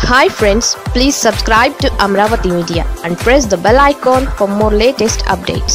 hi friends please subscribe to Amaravati media and press the bell icon for more latest updates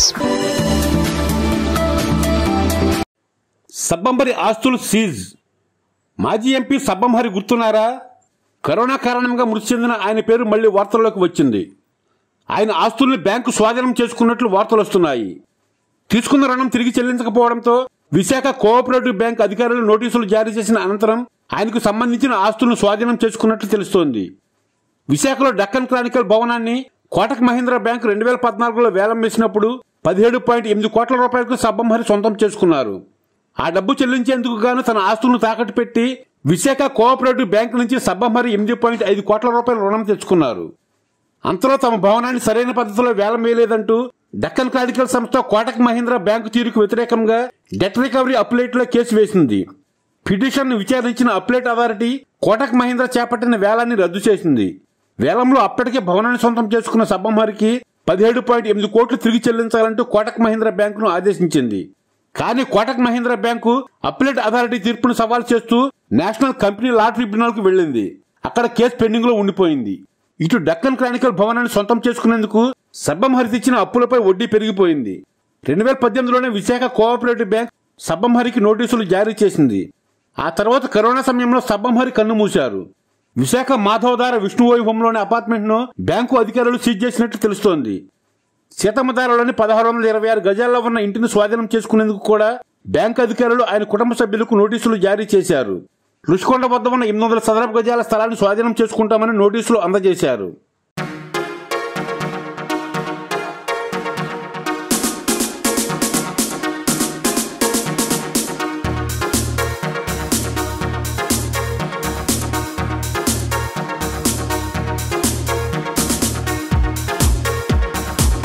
Sabbam Hari ఆస్తులు seize మాజీ MP సబ్బంహరి గుర్తున్నారా corona కారణంగా మృతి చెందిన ఆయన పేరు మళ్లీ వార్తల్లోకి వచ్చింది ఆయన ఆస్తుల్ని బ్యాంకు స్వాధీనం చేసుకున్నట్లు వార్తలు వస్తున్నాయి తీసుకున్న రుణం తిరిగి చెల్లించకపోవడంతో విశాఖ కోఆపరేటివ్ బ్యాంక్ అధికారులు నోటీసులు జారీ చేసిన అనంతరం ఆయనకు సంబంధించిన ఆస్తులను స్వాధీనం చేసుకున్నట్లు తెలుస్తోంది విశాఖలో డక్కన్ క్రానికల్ భవనాన్ని కోటక్ మహీంద్రా బ్యాంక్ రెండు వేల పద్నాలుగులో వేలం వేసినప్పుడు పదిహేడు పాయింట్ ఎనిమిది కోట్ల రూపాయలకు సబ్బంహరి సొంతం చేసుకున్నారు ఆ డబ్బు చెల్లించేందుకు గాను తన ఆస్తులను తాకట్టు పెట్టి విశాఖ కోఆపరేటివ్ బ్యాంక్ నుంచి సబ్బంహరి ఎనిమిది పాయింట్ ఐదు కోట్ల రూపాయల రుణం తెచ్చుకున్నారు అంతలో తమ భవనాన్ని సరైన పద్ధతిలో వేలం వేయలేదంటూ డక్కన్ క్రానికల్ సంస్థ కోటక్ మహీంద్రా బ్యాంకు తీరుకు వ్యతిరేకంగా డెట్ రికవరీ అప్లేట్లో కేసు వేసింది పిటిషన్ విచారించిన అప్లేట్ అథారిటీ కోటక్ మహీంద్రా చేపట్టిన వేలాన్ని రద్దు చేసింది వేలంలో అప్పటికే భవనాన్ని సొంతం చేసుకున్న సబ్బంహరికి పదిహేడు పాయింట్ ఎనిమిది కోట్లు తిరిగి చెల్లించాలంటూ కోటక్ మహీంద్రా బ్యాంకును ఆదేశించింది కానీ Kotak Mahindra bank appellate authority తీర్పును సవాల్ చేస్తూ నేషనల్ కంపెనీ లా ట్రిబ్యునల్ కు వెళ్ళింది అక్కడ కేసు పెండింగ్ లో ఉండిపోయింది ఇటు డక్కన్ క్రానికల్ భవనాన్ని సొంతం చేసుకునేందుకు సబ్బంహరి తెచ్చిన అప్పులపై వడ్డీ పెరిగిపోయింది రెండు వేల పద్దెనిమిదిలోనే విశాఖ కోఆపరేటివ్ బ్యాంక్ సబ్బంహరికి నోటీసులు జారీ చేసింది ఆ తర్వాత కరోనా సమయంలో సబ్బంహరి కన్ను మూశారు విశాఖ మాధవధార విష్ణువైభవంలోని అపార్ట్మెంట్ ను బ్యాంకు అధికారులు సీజ్ చేసినట్లు తెలుస్తోంది సీతమ్మధారలోని పదహారు వందల ఇరవై ఆరు గజాల్లో ఉన్న ఇంటిని స్వాధీనం చేసుకునేందుకు కూడా బ్యాంకు అధికారులు ఆయన కుటుంబ సభ్యులకు నోటీసులు జారీ చేశారు రుషికొండ వద్ద ఉన్న ఎనిమిది వందల చదరపు గజాల స్థలాన్ని స్వాధీనం చేసుకుంటామని నోటీసులు అందజేశారు